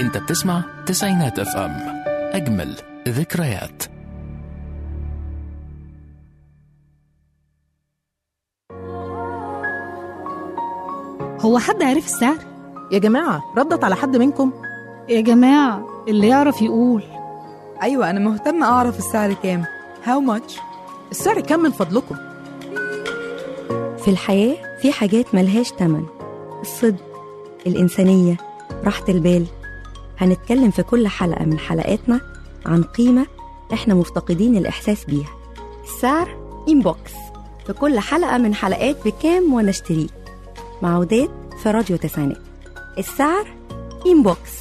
انت بتسمع تسعينات اف ام اجمل ذكريات هو حد عرف السعر؟ يا جماعة ردت على حد منكم؟ يا جماعة اللي يعرف يقول أيوة أنا مهتمة أعرف السعر كام How much؟ السعر كام من فضلكم؟ في الحياة في حاجات ملهاش تمن الصدق الإنسانية راحة البال هنتكلم في كل حلقة من حلقاتنا عن قيمة إحنا مفتقدين الإحساس بيها السعر إنبوكس في كل حلقة من حلقات بكام وأنا اشتريك مع وداد في راديو تسعينات السعر إنبوكس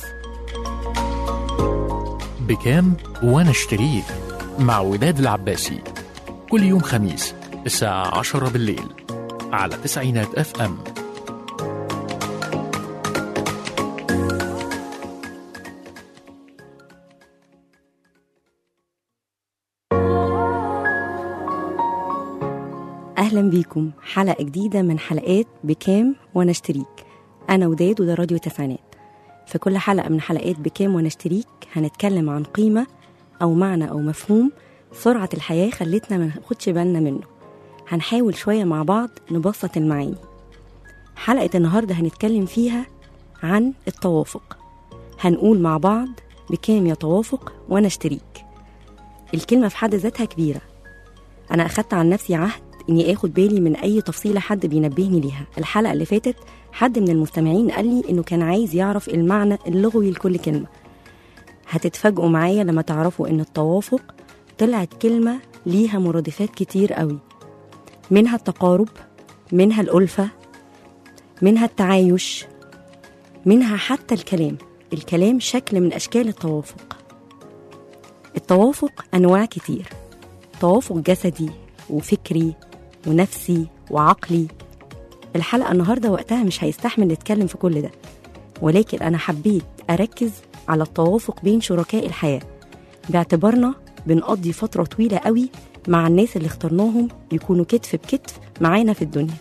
بكام وانا اشتريك مع وداد العباسي كل يوم خميس الساعة عشرة بالليل على تسعينات اف ام أهلا بيكم حلقة جديدة من حلقات بكام وأنا اشتريك أنا وداد وده راديو تسعينات في كل حلقة من حلقات بكام وأنا اشتريك هنتكلم عن قيمة أو معنى أو مفهوم سرعة الحياة خلتنا ما ناخدش بالنا منه هنحاول شوية مع بعض نبسط المعاني حلقة النهاردة هنتكلم فيها عن التوافق هنقول مع بعض بكام يتوافق وأنا اشتريك الكلمة في حد ذاتها كبيرة أنا أخدت عن نفسي عهد إني آخد بالي من أي تفصيلة حد بينبهني ليها الحلقة اللي فاتت حد من المستمعين قال لي إنه كان عايز يعرف المعنى اللغوي لكل كلمة هتتفاجئوا معايا لما تعرفوا إن التوافق طلعت كلمة ليها مرادفات كتير قوي منها التقارب منها الألفة منها التعايش منها حتى الكلام الكلام شكل من أشكال التوافق التوافق أنواع كتير توافق جسدي وفكري ونفسي وعقلي الحلقة النهاردة وقتها مش هيستحمل نتكلم في كل ده ولكن أنا حبيت أركز على التوافق بين شركاء الحياة باعتبارنا بنقضي فترة طويلة قوي مع الناس اللي اخترناهم يكونوا كتف بكتف معانا في الدنيا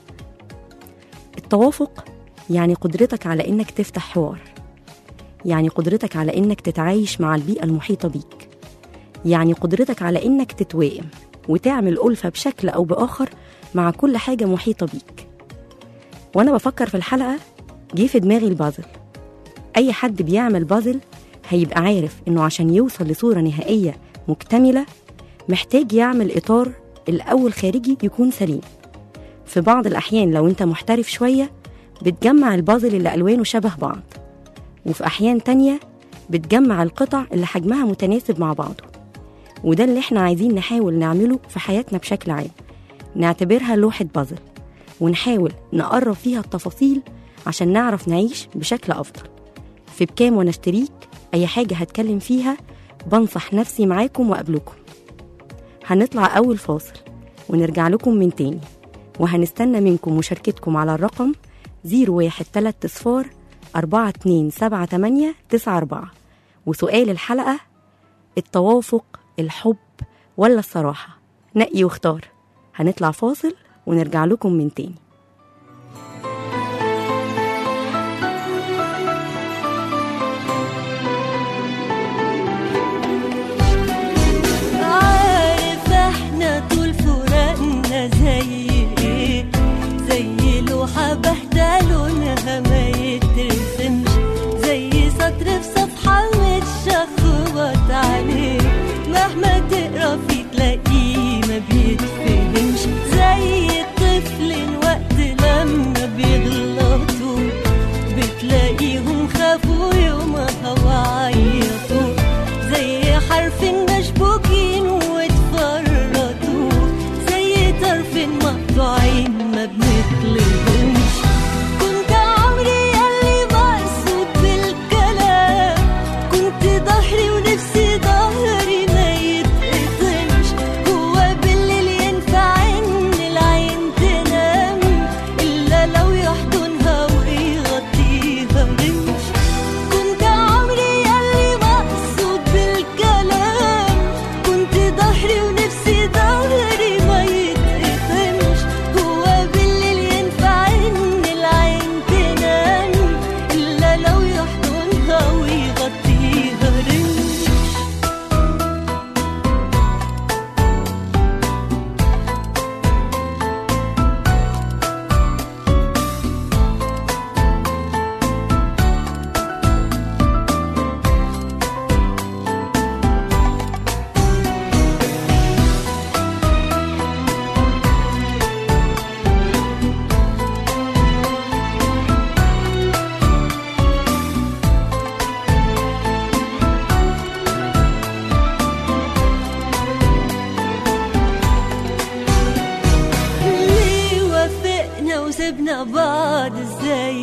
التوافق يعني قدرتك على إنك تفتح حوار يعني قدرتك على إنك تتعايش مع البيئة المحيطة بيك يعني قدرتك على إنك تتوائم وتعمل ألفة بشكل أو بآخر مع كل حاجة محيطة بيك وأنا بفكر في الحلقة جه في دماغي البازل أي حد بيعمل بازل هيبقى عارف إنه عشان يوصل لصورة نهائية مكتملة محتاج يعمل إطار الأول خارجي يكون سليم في بعض الأحيان لو أنت محترف شوية بتجمع البازل اللي ألوانه شبه بعض وفي أحيان تانية بتجمع القطع اللي حجمها متناسب مع بعضه وده اللي احنا عايزين نحاول نعمله في حياتنا بشكل عام نعتبرها لوحة بازل ونحاول نقرب فيها التفاصيل عشان نعرف نعيش بشكل أفضل في بكام وانا اشتريك أي حاجة هتكلم فيها بنصح نفسي معاكم وقبلكم هنطلع أول فاصل ونرجع لكم من تاني وهنستنى منكم مشاركتكم على الرقم 013 صفار 4278 94 وسؤال الحلقة التوافق الحب ولا الصراحة نقي واختار هنطلع فاصل ونرجع لكم من تاني عارف احنا طول فراقنا زي ايه زي لوحة باهتة لونها ما يترسمش زي سطر في صفحة متشخبط عليه مهما تقرا فيه تلاقيه ما بيتفهمش زي طفل وقت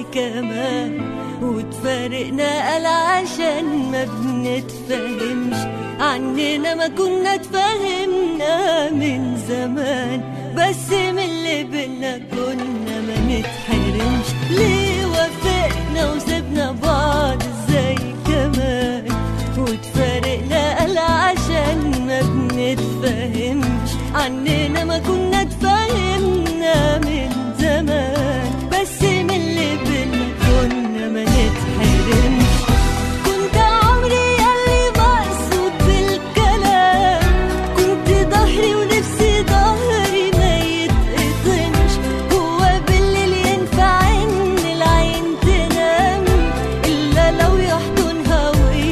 كمان وتفارقنا قال عشان ما بنتفهمش عننا ما كنا اتفهمنا من زمان بس من اللي بينا كنا ما نتحرمش ليه وافقنا وسبنا بعض ازاي كمان وتفارقنا قال عشان ما بنتفهمش عننا ما كنا اتفهمنا من زمان بس من اللي بينا كنا ما نتحرمش كنت عمري ياللي مقصود بالكلام كنت ظهري ونفسي ظهري ما يتقطمش هو بالليل ينفع ان العين تنام الا لو يحضنها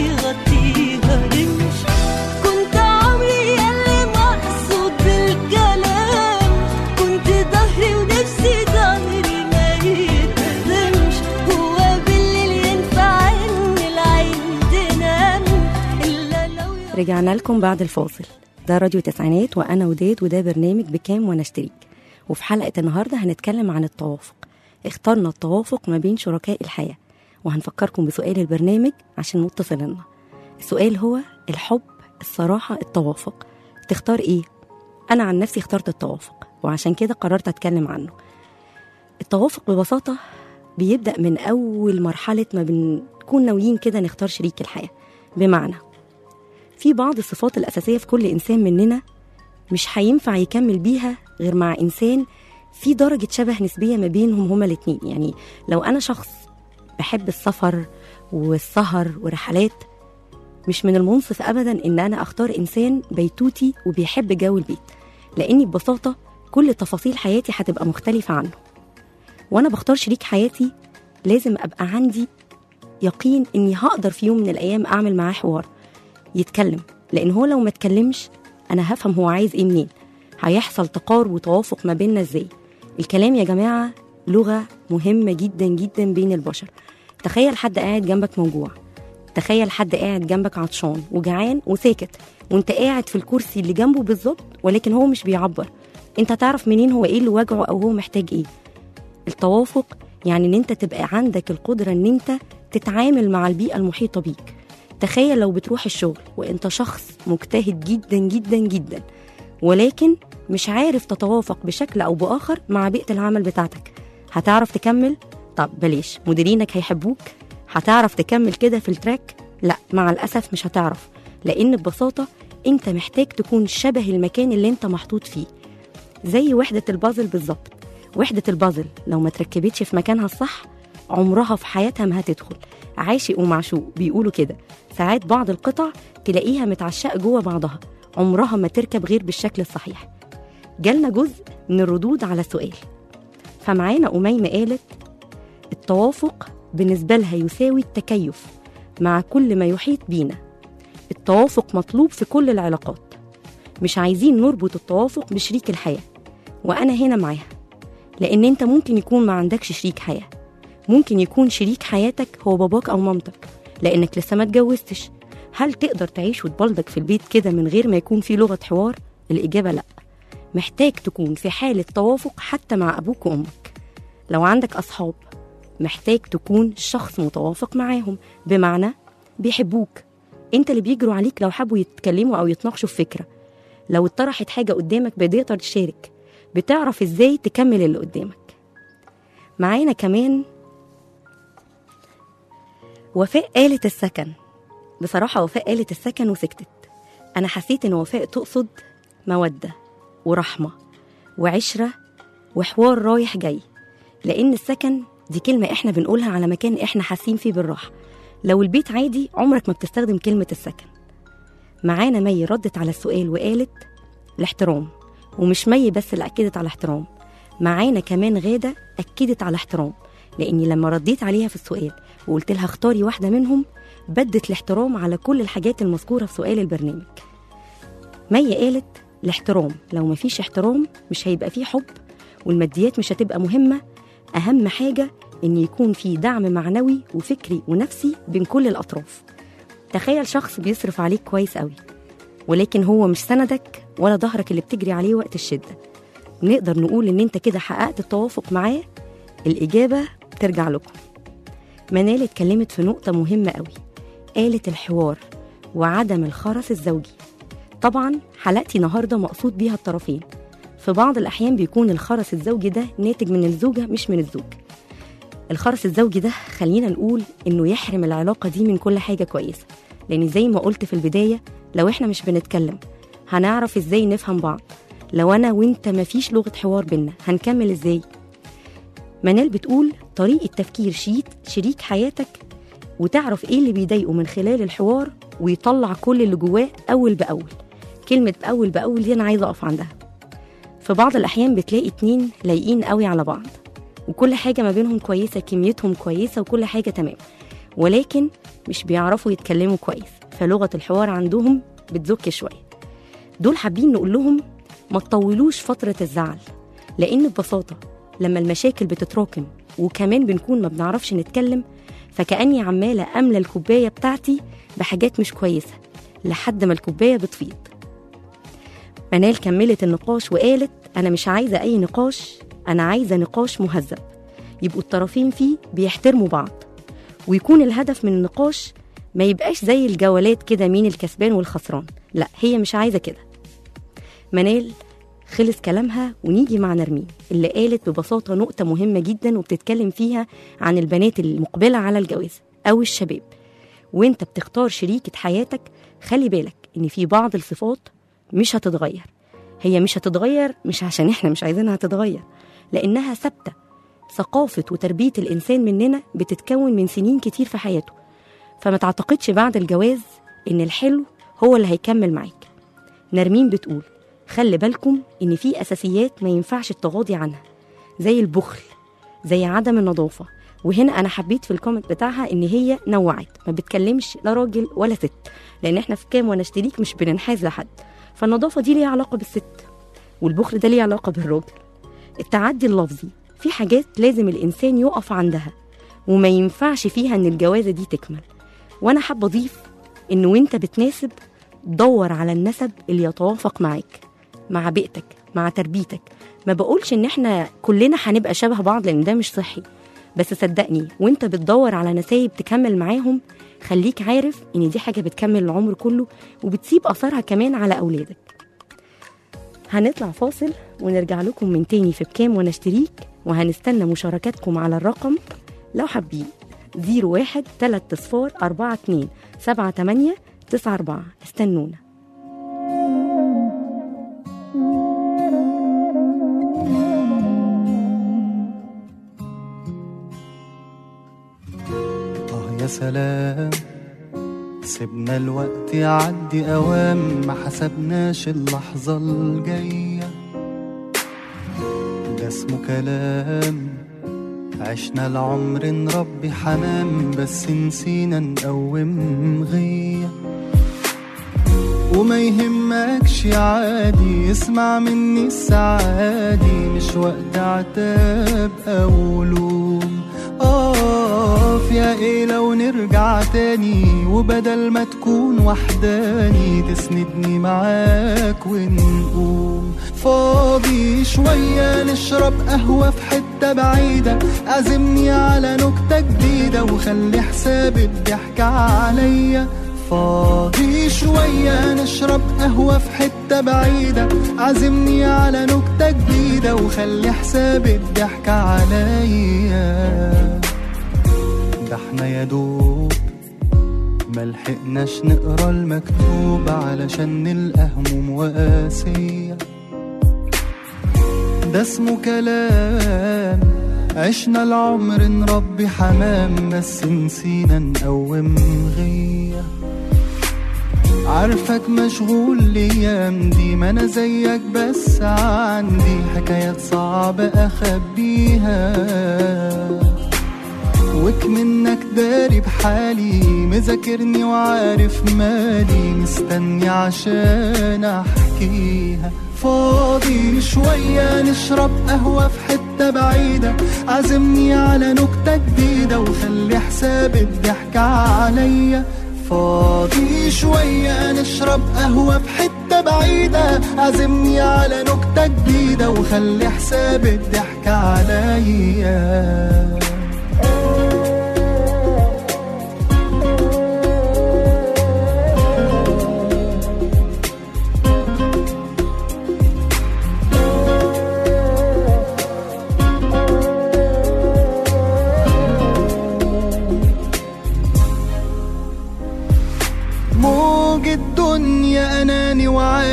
ويغطيها رمش كنت عمري ياللي مقصود بالكلام كنت ظهري ونفسي ظهري ما يتقدمش هو بالليل ينفع ان العين تنام الا لو يحضنها رجعنا لكم بعد الفاصل ده راديو تسعينات وانا وداد وده برنامج بكام وانا اشتريك وفي حلقه النهارده هنتكلم عن التوافق اخترنا التوافق ما بين شركاء الحياه وهنفكركم بسؤال البرنامج عشان متصل لنا السؤال هو الحب الصراحه التوافق تختار ايه انا عن نفسي اخترت التوافق وعشان كده قررت اتكلم عنه التوافق ببساطه بيبدا من اول مرحله ما بنكون ناويين كده نختار شريك الحياه بمعنى في بعض الصفات الأساسية في كل إنسان مننا مش هينفع يكمل بيها غير مع إنسان في درجة شبه نسبية ما بينهم هما الاتنين يعني لو أنا شخص بحب السفر والسهر ورحلات مش من المنصف أبدا إن أنا أختار إنسان بيتوتي وبيحب جو البيت لأني ببساطة كل تفاصيل حياتي هتبقى مختلفة عنه وأنا بختار شريك حياتي لازم أبقى عندي يقين إني هقدر في يوم من الأيام أعمل معاه حوار يتكلم لان هو لو ما اتكلمش انا هفهم هو عايز ايه منين هيحصل تقارب وتوافق ما بيننا ازاي الكلام يا جماعه لغه مهمه جدا جدا بين البشر تخيل حد قاعد جنبك موجوع تخيل حد قاعد جنبك عطشان وجعان وساكت وانت قاعد في الكرسي اللي جنبه بالظبط ولكن هو مش بيعبر انت تعرف منين هو ايه اللي واجعه او هو محتاج ايه التوافق يعني ان انت تبقى عندك القدره ان انت تتعامل مع البيئه المحيطه بيك تخيل لو بتروح الشغل وانت شخص مجتهد جدا جدا جدا ولكن مش عارف تتوافق بشكل او باخر مع بيئه العمل بتاعتك هتعرف تكمل طب بلاش مديرينك هيحبوك هتعرف تكمل كده في التراك لا مع الاسف مش هتعرف لان ببساطه انت محتاج تكون شبه المكان اللي انت محطوط فيه زي وحده البازل بالظبط وحده البازل لو ما تركبتش في مكانها الصح عمرها في حياتها ما هتدخل عاشق ومعشوق بيقولوا كده ساعات بعض القطع تلاقيها متعشقة جوه بعضها عمرها ما تركب غير بالشكل الصحيح جالنا جزء من الردود على السؤال فمعانا أميمة قالت التوافق بالنسبة لها يساوي التكيف مع كل ما يحيط بينا التوافق مطلوب في كل العلاقات مش عايزين نربط التوافق بشريك الحياة وأنا هنا معاها لأن أنت ممكن يكون ما عندكش شريك حياة ممكن يكون شريك حياتك هو باباك أو مامتك لأنك لسه ما اتجوزتش هل تقدر تعيش وتبلدك في البيت كده من غير ما يكون في لغة حوار؟ الإجابة لأ محتاج تكون في حالة توافق حتى مع أبوك وأمك لو عندك أصحاب محتاج تكون شخص متوافق معاهم بمعنى بيحبوك انت اللي بيجروا عليك لو حبوا يتكلموا او يتناقشوا في فكره لو اتطرحت حاجه قدامك بتقدر تشارك بتعرف ازاي تكمل اللي قدامك معانا كمان وفاء قالت السكن بصراحه وفاء قالت السكن وسكتت انا حسيت ان وفاء تقصد موده ورحمه وعشره وحوار رايح جاي لان السكن دي كلمه احنا بنقولها على مكان احنا حاسين فيه بالراحه لو البيت عادي عمرك ما بتستخدم كلمه السكن معانا مي ردت على السؤال وقالت الاحترام ومش مي بس اللي اكدت على احترام معانا كمان غاده اكدت على احترام لاني لما رديت عليها في السؤال وقلت لها اختاري واحده منهم بدت الاحترام على كل الحاجات المذكوره في سؤال البرنامج مي قالت الاحترام لو مفيش احترام مش هيبقى فيه حب والماديات مش هتبقى مهمه اهم حاجه ان يكون في دعم معنوي وفكري ونفسي بين كل الاطراف تخيل شخص بيصرف عليك كويس قوي ولكن هو مش سندك ولا ظهرك اللي بتجري عليه وقت الشده نقدر نقول ان انت كده حققت التوافق معاه الاجابه ترجع لكم منال اتكلمت في نقطة مهمة قوي قالت الحوار وعدم الخرس الزوجي طبعا حلقتي النهاردة مقصود بيها الطرفين في بعض الأحيان بيكون الخرس الزوجي ده ناتج من الزوجة مش من الزوج الخرس الزوجي ده خلينا نقول إنه يحرم العلاقة دي من كل حاجة كويسة لأن زي ما قلت في البداية لو إحنا مش بنتكلم هنعرف إزاي نفهم بعض لو أنا وإنت مفيش لغة حوار بينا هنكمل إزاي منال بتقول طريقة تفكير شريك شريك حياتك وتعرف ايه اللي بيضايقه من خلال الحوار ويطلع كل اللي جواه أول بأول كلمة أول بأول دي أنا عايزة أقف عندها في بعض الأحيان بتلاقي اتنين لايقين قوي على بعض وكل حاجة ما بينهم كويسة كميتهم كويسة وكل حاجة تمام ولكن مش بيعرفوا يتكلموا كويس فلغة الحوار عندهم بتزك شوية دول حابين نقول لهم ما تطولوش فترة الزعل لأن ببساطة لما المشاكل بتتراكم وكمان بنكون ما بنعرفش نتكلم فكأني عمالة أملى الكوباية بتاعتي بحاجات مش كويسة لحد ما الكوباية بتفيض منال كملت النقاش وقالت أنا مش عايزة أي نقاش أنا عايزة نقاش مهذب يبقوا الطرفين فيه بيحترموا بعض ويكون الهدف من النقاش ما يبقاش زي الجولات كده مين الكسبان والخسران لا هي مش عايزة كده منال خلص كلامها ونيجي مع نرمين اللي قالت ببساطة نقطة مهمة جدا وبتتكلم فيها عن البنات المقبلة على الجواز أو الشباب وانت بتختار شريكة حياتك خلي بالك ان في بعض الصفات مش هتتغير هي مش هتتغير مش عشان احنا مش عايزينها تتغير لانها ثابته ثقافه وتربيه الانسان مننا بتتكون من سنين كتير في حياته فما تعتقدش بعد الجواز ان الحلو هو اللي هيكمل معاك نرمين بتقول خلي بالكم ان في اساسيات ما ينفعش التغاضي عنها زي البخل زي عدم النظافه وهنا انا حبيت في الكومنت بتاعها ان هي نوعت ما بتكلمش لا راجل ولا ست لان احنا في كام وانا اشتريك مش بننحاز لحد فالنظافه دي ليها علاقه بالست والبخل ده ليه علاقه بالراجل التعدي اللفظي في حاجات لازم الانسان يقف عندها وما ينفعش فيها ان الجوازه دي تكمل وانا حابه اضيف ان وانت بتناسب دور على النسب اللي يتوافق معاك مع بيئتك مع تربيتك ما بقولش ان احنا كلنا هنبقى شبه بعض لان ده مش صحي بس صدقني وانت بتدور على نسايب تكمل معاهم خليك عارف ان دي حاجه بتكمل العمر كله وبتسيب اثرها كمان على اولادك هنطلع فاصل ونرجع لكم من تاني في بكام وانا اشتريك وهنستنى مشاركاتكم على الرقم لو حابين 01 3 صفار 4 2 7 8 9 4 استنونا آه يا سلام سيبنا الوقت يعدي أوام ما حسبناش اللحظة الجاية ده اسمه كلام عشنا العمر نربي حمام بس نسينا نقوم غيه وما يهمكش عادي اسمع مني السعادي مش وقت عتاب او لوم اقف يا ايه لو نرجع تاني وبدل ما تكون وحداني تسندني معاك ونقوم فاضي شوية نشرب قهوة في حتة بعيدة عزمني على نكتة جديدة وخلي حساب الضحكة عليا فاضي شوية نشرب قهوة في حتة بعيدة عزمني على نكتة جديدة وخلي حساب الضحكة عليا ده احنا يا دوب ملحقناش نقرا المكتوب علشان نلقى هموم وقاسية ده اسمه كلام عشنا العمر نربي حمام بس نسينا نقوم غيه عارفك مشغول الايام دي ما انا زيك بس عندي حكايات صعبة اخبيها وك منك داري بحالي مذاكرني وعارف مالي مستني عشان احكيها فاضي شوية نشرب قهوة في حتة بعيدة عزمني على نكتة جديدة وخلي حساب الضحكة عليا فاضي شوية نشرب قهوة في حتة بعيدة عزمني على نكتة جديدة وخلي حساب الضحكة عليا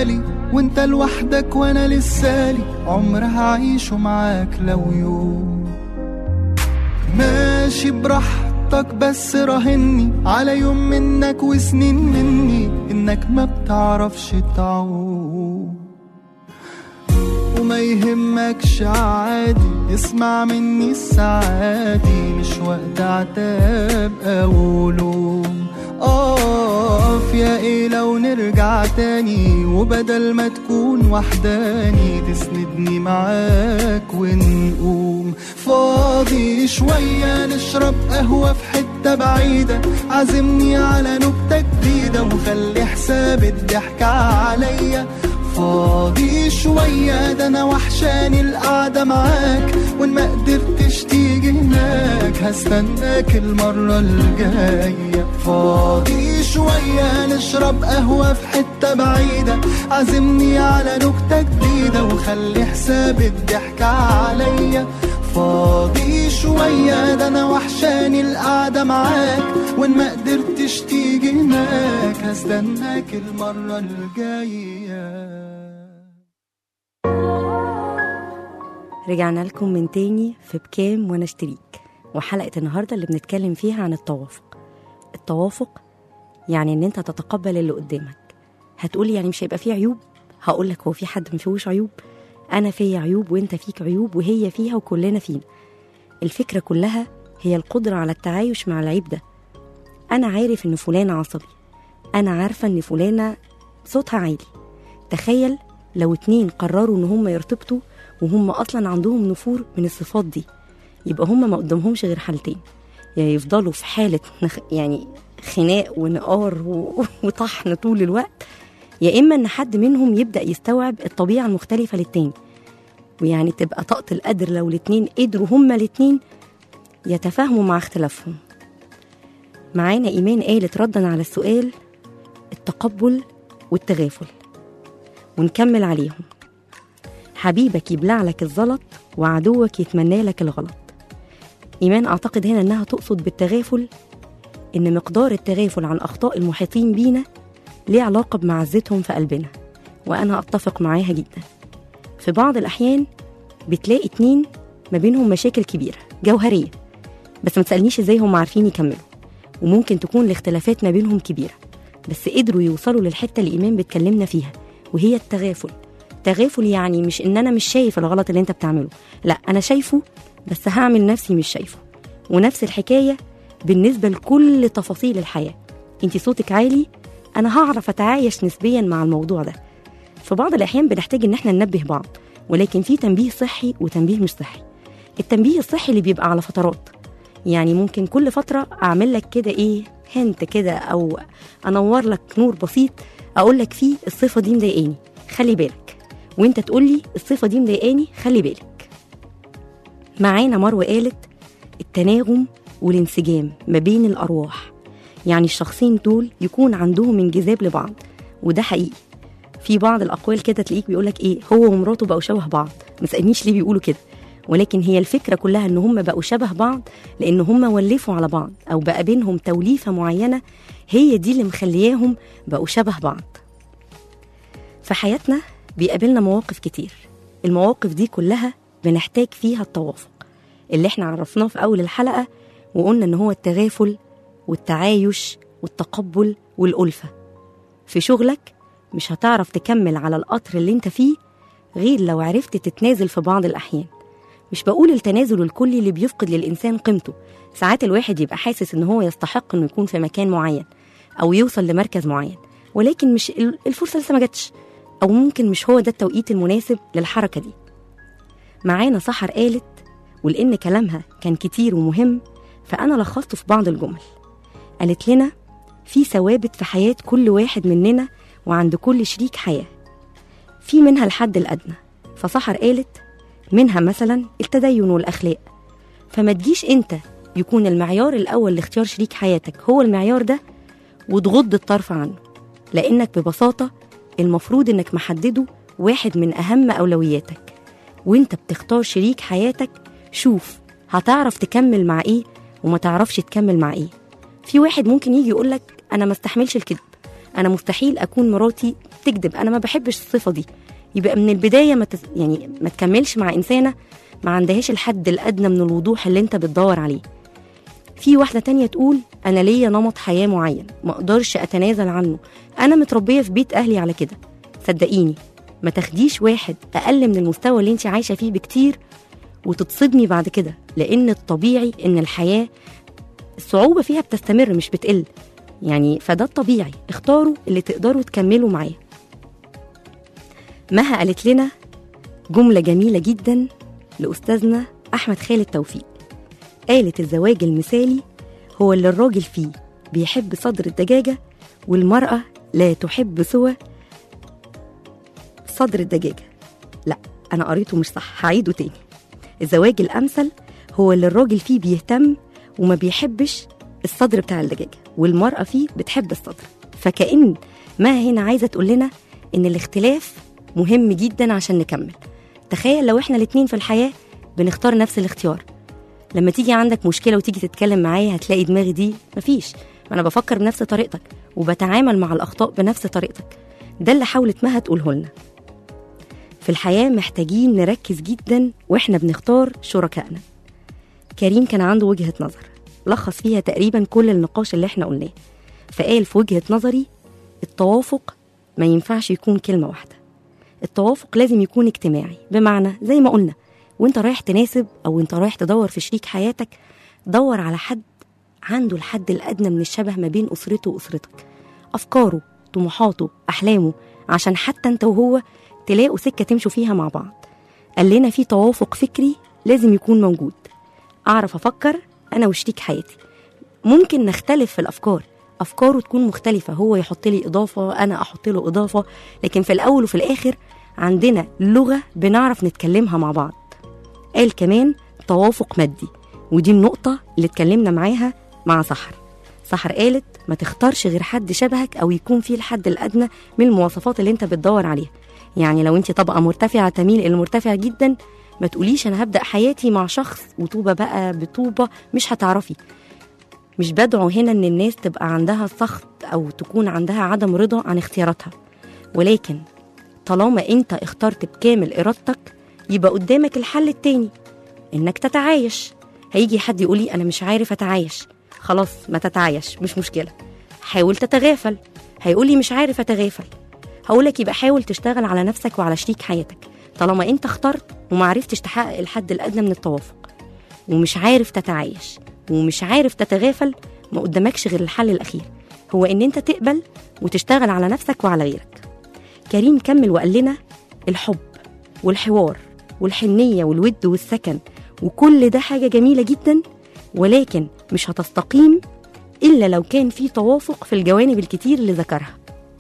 بالي وانت لوحدك وانا لسالي عمر هعيشه معاك لو يوم ماشي براحتك بس راهني على يوم منك وسنين مني انك ما بتعرفش تعوم وما يهمكش عادي اسمع مني السعادي مش وقت عتاب او لوم اقف يا ايه لو نرجع تاني وبدل ما تكون وحداني تسندني معاك ونقوم فاضي شوية نشرب قهوة في حتة بعيدة عزمني على نكتة جديدة وخلي حساب الضحك عليا فاضي شوية ده أنا وحشاني القعدة معاك وإن ما قدرتش تيجي هناك هستناك المرة الجاية فاضي شوية نشرب قهوة في حتة بعيدة عزمني على نكتة جديدة وخلي حساب الضحك عليا فاضي شوية ده أنا وحشاني القعدة معاك وإن ما قدرتش تيجي هناك هستناك المرة الجاية رجعنا لكم من تاني في بكام وانا اشتريك وحلقة النهاردة اللي بنتكلم فيها عن التوافق التوافق يعني ان انت تتقبل اللي قدامك هتقولي يعني مش هيبقى فيه عيوب هقولك هو في حد ما فيهوش عيوب انا فيا عيوب وانت فيك عيوب وهي فيها وكلنا فينا الفكرة كلها هي القدرة على التعايش مع العيب ده انا عارف ان فلان عصبي انا عارفة ان فلانة صوتها عالي تخيل لو اتنين قرروا ان هم يرتبطوا وهم اصلا عندهم نفور من الصفات دي يبقى هم ما قدامهمش غير حالتين يا يفضلوا في حالة نخ... يعني خناق ونقار و... وطحن طول الوقت يا إما إن حد منهم يبدأ يستوعب الطبيعة المختلفة للتاني ويعني تبقى طاقة القدر لو الاتنين قدروا هما الاتنين يتفاهموا مع اختلافهم معانا إيمان قالت ردا على السؤال التقبل والتغافل ونكمل عليهم حبيبك يبلع لك الزلط وعدوك يتمنى لك الغلط إيمان أعتقد هنا إنها تقصد بالتغافل إن مقدار التغافل عن أخطاء المحيطين بينا ليه علاقة بمعزتهم في قلبنا وأنا أتفق معاها جدا في بعض الأحيان بتلاقي اتنين ما بينهم مشاكل كبيرة جوهرية بس ما تسألنيش إزاي هم عارفين يكملوا وممكن تكون الاختلافات ما بينهم كبيرة بس قدروا يوصلوا للحتة اللي إيمان بتكلمنا فيها وهي التغافل تغافل يعني مش ان انا مش شايف الغلط اللي انت بتعمله لا انا شايفه بس هعمل نفسي مش شايفه ونفس الحكايه بالنسبه لكل تفاصيل الحياه انت صوتك عالي انا هعرف اتعايش نسبيا مع الموضوع ده في بعض الاحيان بنحتاج ان احنا ننبه بعض ولكن في تنبيه صحي وتنبيه مش صحي التنبيه الصحي اللي بيبقى على فترات يعني ممكن كل فتره اعمل لك كده ايه هنت كده او انور لك نور بسيط اقول لك فيه الصفه دي مضايقاني خلي بالك وانت تقول لي الصفه دي مضايقاني خلي بالك معانا مروه قالت التناغم والانسجام ما بين الارواح يعني الشخصين دول يكون عندهم انجذاب لبعض وده حقيقي في بعض الاقوال كده تلاقيك بيقولك ايه هو ومراته بقوا شبه بعض ما تسالنيش ليه بيقولوا كده ولكن هي الفكره كلها ان هم بقوا شبه بعض لان هم ولفوا على بعض او بقى بينهم توليفه معينه هي دي اللي مخلياهم بقوا شبه بعض في حياتنا بيقابلنا مواقف كتير المواقف دي كلها بنحتاج فيها التوافق اللي احنا عرفناه في أول الحلقة وقلنا إن هو التغافل والتعايش والتقبل والألفة في شغلك مش هتعرف تكمل على القطر اللي انت فيه غير لو عرفت تتنازل في بعض الأحيان مش بقول التنازل الكلي اللي بيفقد للإنسان قيمته ساعات الواحد يبقى حاسس إن هو يستحق إنه يكون في مكان معين أو يوصل لمركز معين ولكن مش الفرصة لسه ما جاتش أو ممكن مش هو ده التوقيت المناسب للحركة دي معانا سحر قالت ولأن كلامها كان كتير ومهم فأنا لخصته في بعض الجمل قالت لنا في ثوابت في حياة كل واحد مننا وعند كل شريك حياة في منها الحد الأدنى فسحر قالت منها مثلا التدين والأخلاق فما تجيش أنت يكون المعيار الأول لاختيار شريك حياتك هو المعيار ده وتغض الطرف عنه لأنك ببساطة المفروض إنك محدده واحد من أهم أولوياتك وإنت بتختار شريك حياتك شوف هتعرف تكمل مع إيه وما تعرفش تكمل مع إيه في واحد ممكن يجي يقولك أنا ما استحملش الكذب أنا مستحيل أكون مراتي بتكذب انا ما بحبش الصفه دي يبقى من البدايه ما تس... يعني ما تكملش مع انسانه ما عندهاش الحد الادنى من الوضوح اللي انت بتدور عليه في واحدة تانية تقول أنا ليا نمط حياة معين ما أقدرش أتنازل عنه أنا متربية في بيت أهلي على كده صدقيني ما تاخديش واحد أقل من المستوى اللي انت عايشة فيه بكتير وتتصدمي بعد كده لأن الطبيعي إن الحياة الصعوبة فيها بتستمر مش بتقل يعني فده الطبيعي اختاروا اللي تقدروا تكملوا معاه مها قالت لنا جملة جميلة جدا لأستاذنا أحمد خالد توفيق قالت الزواج المثالي هو اللي الراجل فيه بيحب صدر الدجاجة والمرأة لا تحب سوى صدر الدجاجة لا أنا قريته مش صح هعيده تاني الزواج الأمثل هو اللي الراجل فيه بيهتم وما بيحبش الصدر بتاع الدجاجة والمرأة فيه بتحب الصدر فكأن ما هنا عايزة تقول لنا إن الاختلاف مهم جدا عشان نكمل تخيل لو احنا الاتنين في الحياة بنختار نفس الاختيار لما تيجي عندك مشكلة وتيجي تتكلم معايا هتلاقي دماغي دي مفيش ما أنا بفكر بنفس طريقتك وبتعامل مع الأخطاء بنفس طريقتك ده اللي حاولت مها تقوله لنا في الحياة محتاجين نركز جدا وإحنا بنختار شركائنا كريم كان عنده وجهة نظر لخص فيها تقريبا كل النقاش اللي احنا قلناه فقال في وجهة نظري التوافق ما ينفعش يكون كلمة واحدة التوافق لازم يكون اجتماعي بمعنى زي ما قلنا وانت رايح تناسب او انت رايح تدور في شريك حياتك دور على حد عنده الحد الادنى من الشبه ما بين اسرته واسرتك افكاره طموحاته احلامه عشان حتى انت وهو تلاقوا سكه تمشوا فيها مع بعض قال لنا في توافق فكري لازم يكون موجود اعرف افكر انا وشريك حياتي ممكن نختلف في الافكار افكاره تكون مختلفه هو يحط لي اضافه انا احط له اضافه لكن في الاول وفي الاخر عندنا لغه بنعرف نتكلمها مع بعض قال كمان توافق مادي ودي النقطة اللي اتكلمنا معاها مع سحر سحر قالت ما تختارش غير حد شبهك أو يكون فيه الحد الأدنى من المواصفات اللي انت بتدور عليها يعني لو انت طبقة مرتفعة تميل إلى المرتفع جدا ما تقوليش أنا هبدأ حياتي مع شخص وطوبة بقى بطوبة مش هتعرفي مش بدعو هنا إن الناس تبقى عندها سخط أو تكون عندها عدم رضا عن اختياراتها ولكن طالما انت اخترت بكامل إرادتك يبقى قدامك الحل التاني انك تتعايش هيجي حد يقولي انا مش عارف اتعايش خلاص ما تتعايش مش مشكله حاول تتغافل هيقولي مش عارف اتغافل هقولك يبقى حاول تشتغل على نفسك وعلى شريك حياتك طالما انت اخترت ومعرفتش تحقق الحد الادنى من التوافق ومش عارف تتعايش ومش عارف تتغافل ما قدامكش غير الحل الاخير هو ان انت تقبل وتشتغل على نفسك وعلى غيرك كريم كمل وقال لنا الحب والحوار والحنية والود والسكن وكل ده حاجة جميلة جدا ولكن مش هتستقيم إلا لو كان في توافق في الجوانب الكتير اللي ذكرها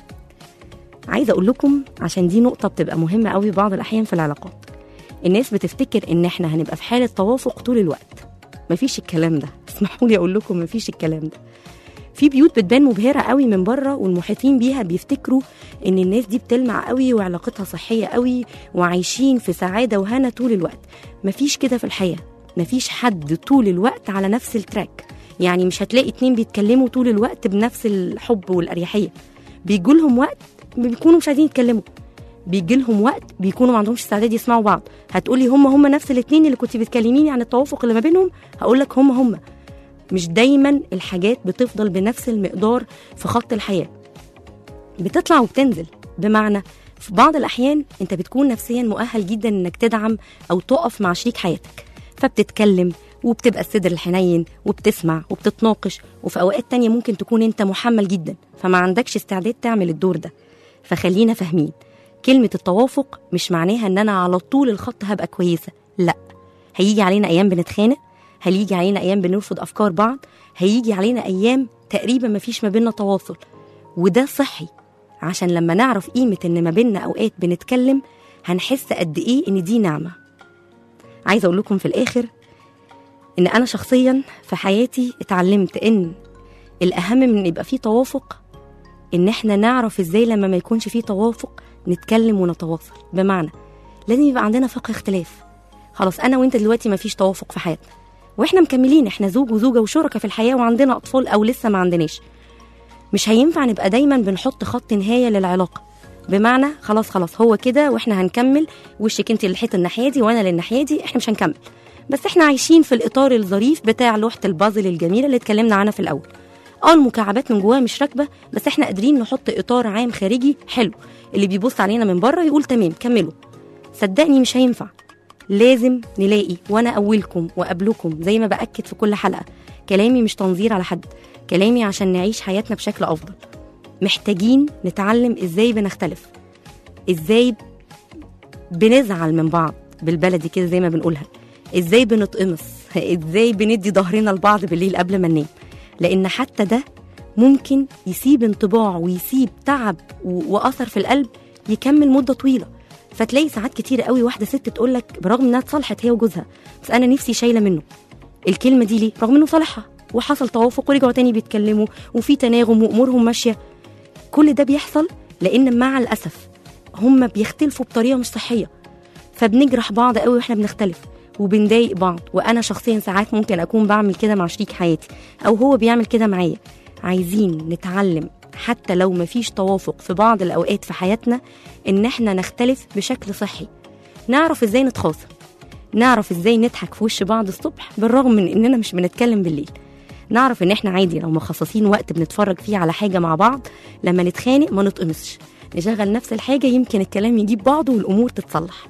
عايزة أقول لكم عشان دي نقطة بتبقى مهمة قوي بعض الأحيان في العلاقات الناس بتفتكر إن إحنا هنبقى في حالة توافق طول الوقت مفيش الكلام ده اسمحوا لي أقول لكم مفيش الكلام ده في بيوت بتبان مبهرة قوي من بره والمحيطين بيها بيفتكروا ان الناس دي بتلمع قوي وعلاقتها صحية قوي وعايشين في سعادة وهنا طول الوقت مفيش كده في الحياة مفيش حد طول الوقت على نفس التراك يعني مش هتلاقي اتنين بيتكلموا طول الوقت بنفس الحب والأريحية بيجولهم وقت بيكونوا مش عايزين يتكلموا بيجي لهم وقت بيكونوا ما عندهمش استعداد يسمعوا بعض هتقولي هم هم نفس الاتنين اللي كنت بتكلميني عن التوافق اللي ما بينهم هقول لك هم هم مش دايما الحاجات بتفضل بنفس المقدار في خط الحياة بتطلع وبتنزل بمعنى في بعض الأحيان أنت بتكون نفسيا مؤهل جدا إنك تدعم أو تقف مع شريك حياتك فبتتكلم وبتبقى الصدر الحنين وبتسمع وبتتناقش وفي أوقات تانية ممكن تكون أنت محمل جدا فما عندكش استعداد تعمل الدور ده فخلينا فاهمين كلمة التوافق مش معناها إن أنا على طول الخط هبقى كويسة لأ هيجي علينا أيام بنتخانق هيجي علينا ايام بنرفض افكار بعض هيجي علينا ايام تقريبا ما فيش ما بيننا تواصل وده صحي عشان لما نعرف قيمة ان ما بيننا اوقات بنتكلم هنحس قد ايه ان دي نعمة عايزة اقول لكم في الاخر ان انا شخصيا في حياتي اتعلمت ان الاهم من يبقى فيه توافق ان احنا نعرف ازاي لما ما يكونش فيه توافق نتكلم ونتواصل بمعنى لازم يبقى عندنا فقه اختلاف خلاص انا وانت دلوقتي ما فيش توافق في حياتنا واحنا مكملين احنا زوج وزوجه وشركة في الحياه وعندنا اطفال او لسه ما عندناش مش هينفع نبقى دايما بنحط خط نهايه للعلاقه بمعنى خلاص خلاص هو كده واحنا هنكمل وشك انت للحته الناحيه دي وانا للناحيه دي احنا مش هنكمل بس احنا عايشين في الاطار الظريف بتاع لوحه البازل الجميله اللي اتكلمنا عنها في الاول اه المكعبات من جواها مش راكبه بس احنا قادرين نحط اطار عام خارجي حلو اللي بيبص علينا من بره يقول تمام كملوا صدقني مش هينفع لازم نلاقي وانا اولكم وقبلكم زي ما باكد في كل حلقه كلامي مش تنظير على حد كلامي عشان نعيش حياتنا بشكل افضل محتاجين نتعلم ازاي بنختلف ازاي بنزعل من بعض بالبلدي كده زي ما بنقولها ازاي بنتقمص ازاي بندي ظهرنا لبعض بالليل قبل ما ننام لان حتى ده ممكن يسيب انطباع ويسيب تعب و- واثر في القلب يكمل مده طويله فتلاقي ساعات كتير قوي واحده ست تقول لك برغم انها اتصالحت هي وجوزها بس انا نفسي شايله منه الكلمه دي ليه رغم انه صالحها وحصل توافق ورجعوا تاني بيتكلموا وفي تناغم وامورهم ماشيه كل ده بيحصل لان مع الاسف هم بيختلفوا بطريقه مش صحيه فبنجرح بعض قوي واحنا بنختلف وبنضايق بعض وانا شخصيا ساعات ممكن اكون بعمل كده مع شريك حياتي او هو بيعمل كده معايا عايزين نتعلم حتى لو مفيش توافق في بعض الاوقات في حياتنا ان احنا نختلف بشكل صحي نعرف ازاي نتخاصم نعرف ازاي نضحك في وش بعض الصبح بالرغم من اننا مش بنتكلم بالليل نعرف ان احنا عادي لو مخصصين وقت بنتفرج فيه على حاجه مع بعض لما نتخانق ما نتقمصش نشغل نفس الحاجه يمكن الكلام يجيب بعضه والامور تتصلح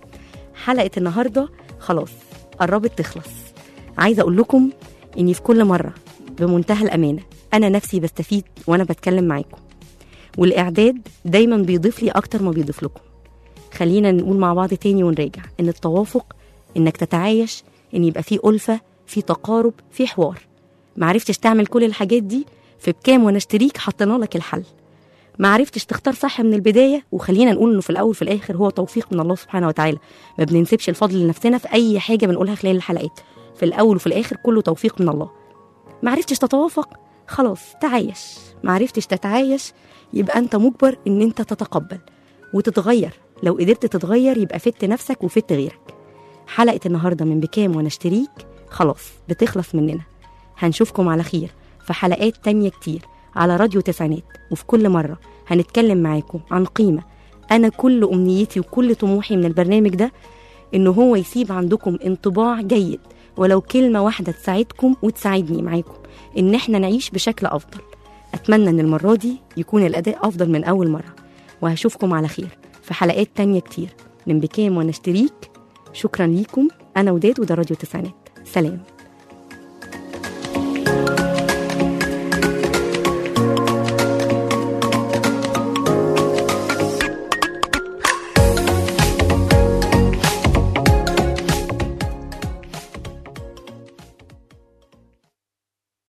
حلقه النهارده خلاص قربت تخلص عايزه اقول لكم اني في كل مره بمنتهى الامانه انا نفسي بستفيد وانا بتكلم معاكم والاعداد دايما بيضيف لي اكتر ما بيضيف لكم خلينا نقول مع بعض تاني ونراجع ان التوافق انك تتعايش ان يبقى في ألفة في تقارب في حوار معرفتش تعمل كل الحاجات دي في بكام وانا اشتريك حطينا لك الحل معرفتش تختار صح من البداية وخلينا نقول انه في الاول في الاخر هو توفيق من الله سبحانه وتعالى ما بننسبش الفضل لنفسنا في اي حاجة بنقولها خلال الحلقات في الاول وفي الاخر كله توفيق من الله معرفتش تتوافق خلاص تعايش معرفتش تتعايش يبقى انت مجبر ان انت تتقبل وتتغير لو قدرت تتغير يبقى فت نفسك وفت غيرك حلقة النهاردة من بكام وانا اشتريك خلاص بتخلص مننا هنشوفكم على خير في حلقات تانية كتير على راديو تسعينات وفي كل مرة هنتكلم معاكم عن قيمة أنا كل أمنيتي وكل طموحي من البرنامج ده إن هو يسيب عندكم انطباع جيد ولو كلمة واحدة تساعدكم وتساعدني معاكم إن إحنا نعيش بشكل أفضل أتمنى إن المرة دي يكون الأداء أفضل من أول مرة وهشوفكم على خير في حلقات تانية كتير من بكام وانا اشتريك شكرا ليكم أنا وداد وده راديو تسعينات سلام